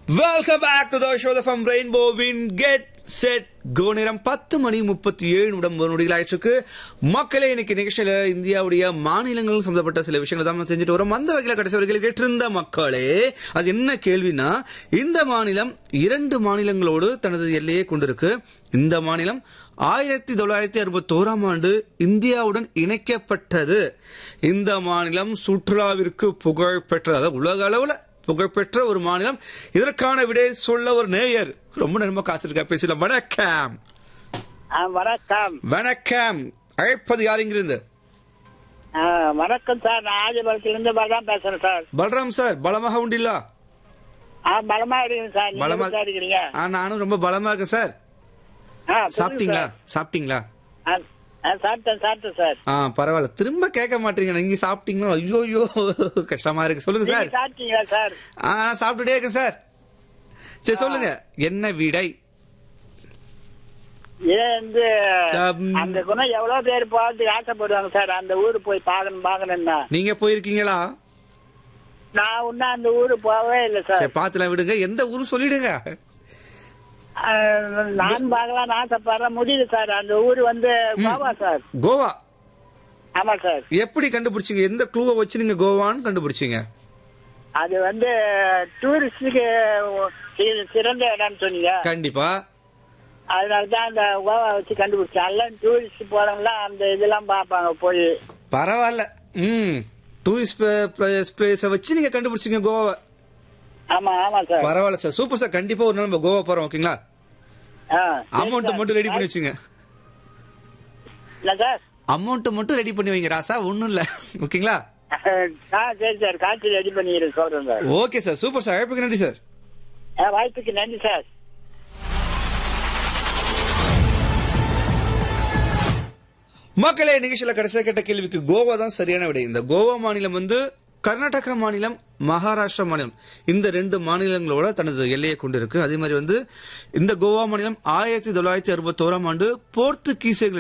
Welcome back to the show from ரெயின்போவின் get set go நேரம் பத்து மணி முப்பத்தி ஏழு நிமிடம் நொடிகள் ஆயிடுச்சு மக்களே இன்னைக்கு நிகழ்ச்சியில இந்தியாவுடைய மாநிலங்கள் சம்பந்தப்பட்ட சில விஷயங்கள் தான் நம்ம செஞ்சுட்டு வரோம் அந்த வகையில் கடைசி வரைக்கும் கேட்டிருந்த மக்களே அது என்ன கேள்வினா இந்த மாநிலம் இரண்டு மாநிலங்களோடு தனது எல்லையை கொண்டிருக்கு இந்த மாநிலம் ஆயிரத்தி தொள்ளாயிரத்தி அறுபத்தோராம் ஆண்டு இந்தியாவுடன் இணைக்கப்பட்டது இந்த மாநிலம் சுற்றுலாவிற்கு புகழ் பெற்றது அதாவது உலக அளவுல புகழ்பெற்ற ஒரு மாநிலம் இதற்கான விடை சொல்ல ஒரு நேயர் ரொம்ப நேரமா காத்திருக்கா பேசல வணக்கம் ஆ, வணக்கம் வணக்கம் அழைப்பது யார் இங்கிருந்து ஆ, வணக்கம் சார் நான் ஆதிபலத்திலிருந்து பலராம் பேசுறேன் சார் பலராம் சார் பலமாக உண்டில்லா ஆ பலமா இருக்கீங்க சார் நீங்க பலமா எப்படி சார் இருக்கிறீங்க ஆ, நானும் ரொம்ப பலமா இருக்கேன் சார் ஆ, சொல்லுங்க சாப்பிட்டீங்களா சார். சாப்பிட்டீங்களா ஆ, ஆ, சாப்பிட்டேன் சாப்பிட்டேன் சார் ஆ பரவாயில்ல திரும்ப கேட்க மாட்டீங்க நீங்க சாப்பிட்டீங்களா ஐயோ ஐயோ கஷ்டமா இருக்கு சொல்லுங்க நீங்க சார் சாப்பிட்டீங்களா சார் ஆ நான் சாப்பிட்டுட்டே இருக்கேன் சார் சரி சொல்லுங்க என்ன விடை இது வந்து ஆம். அந்த குணம் எவ்வளவு பேர் போறதுக்கு ஆசைப்படுவாங்க சார் அந்த ஊரு போய் பார்க்கணும் பார்க்கணும்னா நீங்க போயிருக்கீங்களா நான் இன்னும் அந்த ஊரு போகவே இல்லை சார் சரி பாத்துலாம் விடுங்க எந்த ஊரு சொல்லிடுங்க ஆ, நான் பார்க்கலாம் ஆசைப்படுறேன் முடியல சார் அந்த ஊரு வந்து கோவா சார் கோவா ஆமா சார் எப்படி கண்டுபிடிச்சீங்க எந்த க்ளூவை வச்சு நீங்க கோவான்னு கண்டுபிடிச்சீங்க அது வந்து டூரிஸ்டுக்கு சி- சிறந்த இடம்னு சொன்னீங்க கண்டிப்பா அதனால தான் அந்த கோவா வச்சு கண்டுபிடிச்சேன் எல்லாம் டூரிஸ்ட் போறவங்களாம் அந்த இதெல்லாம் பார்ப்பாங்க போய் பரவாயில்ல ம் டூரிஸ்ட் பிளேஸ வச்சு நீங்க கண்டுபிடிச்சீங்க கோவா ஆமா ஆமா சார் பரவாயில்ல சார் சூப்பர் சார் கண்டிப்பா ஒரு நாள் நம்ம கோவா போறோம் ஓகேங்களா ஆ, அமௌண்ட் சரி மட்டும் ரெடி சார். பண்ணி வச்சுங்க இல்ல சார் அமௌண்ட் மட்டும் ரெடி பண்ணி வைங்க ராசா ஒண்ணும் இல்ல ஓகேங்களா ஆ சரி சார் காட்சி ரெடி பண்ணிக்கிறேன் சொல்றேன் sir okay sir super sir அழைப்புக்கு நன்றி சார் ஆ, வாய்ப்புக்கு நன்றி சார் மக்களே நிகழ்ச்சியில கடைசியா கேட்ட கேள்விக்கு கோவா தான் சரியான விடை இந்த கோவா மாநிலம் வந்து கர்நாடகா மாநிலம் மகாராஷ்டிரா மாநிலம் இந்த ரெண்டு மாநிலங்களோட தனது எல்லையை கொண்டிருக்கு அதே மாதிரி வந்து இந்த கோவா மாநிலம் ஆயிரத்தி தொள்ளாயிரத்தி அறுபத்தோராம் ஆண்டு போர்த்துகீசியர்கள்